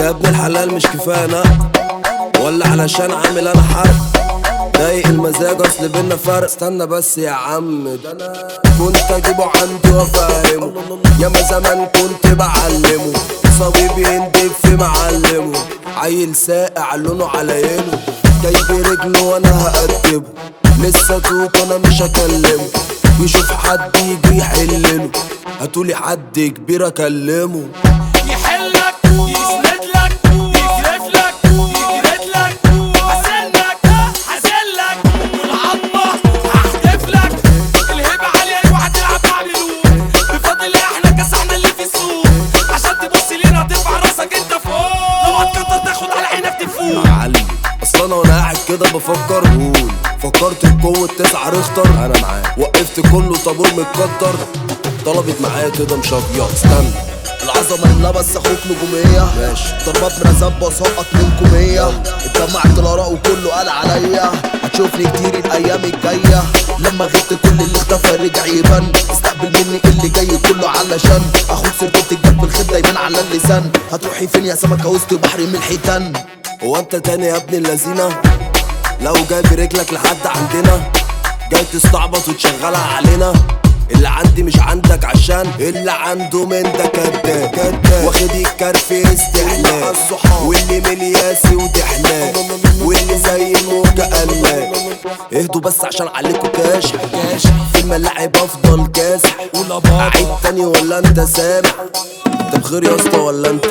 يا ابن الحلال مش كفايه انا ولا علشان عامل انا حرق ضايق المزاج اصل بينا فرق استنى بس يا عم ده انا كنت اجيبه عندي وافهمه ياما زمان كنت بعلمه صبيب يندب في معلمه عيل ساقع لونه على ينه جايب رجله وانا هقدبه لسه توت انا مش هكلمه يشوف حد يجي يحلله هاتولي حد كبير اكلمه يحلك يسندلك يجرفلك يجردلك حسنك حسنلك والعظمة هحدفلك الهبة عالية وهتلعب مع ملوك بفضل الله احنا كسحنا اللي في السوق عشان تبص لينا ترفع راسك انت فوق لو هتكتر تاخد على عينك تفوق معلم اصل انا وانا قاعد كده بفكر قول فكرت بقوة تسعة ريختر انا معاك وقفت كله طابور متكتر طلبت معايا كده مشاطية استنى العظمة اللي بس اخوك نجومية ماشي ضربات مرزبة وسقط منكم هي اتجمعت الاراء وكله قال عليا هتشوفني كتير الايام الجاية لما غبت كل اللي اختفى رجع يبان استقبل مني اللي جاي كله علشان اخوك سيرته بتكتب بالخير دايما على اللسان هتروحي فين يا سمكة وسط بحر من الحيتان هو انت تاني يا ابن اللذينة لو جايب رجلك لحد عندنا جاي تستعبط وتشغلها علينا اللي عندي مش عندك عشان اللي عنده من ده كداب كداب واخد الكرف استحلال واللي ملياسي ودحلال واللي زي الموجة قلال اهدوا بس عشان عليكوا كاشح في الملاعب افضل كاسح اعيد تاني ولا انت سامع انت بخير يا اسطى ولا انت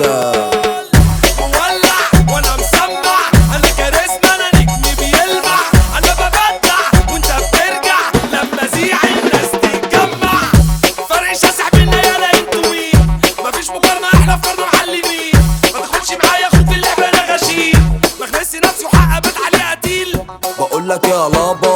مولع وانا مسمع انا كاريزما انا نجم بيلمع انا ببدع وانت بترجع لما زيع الناس تتجمع فرق شاسع بينا يالا انتوا مين مفيش مقارنه احنا في فرد معلمين ما تاخدش معايا اخوك في اللعبه انا غشيم مخنسي نفسي وحق بيت عليه قتيل بقول لك يا لابا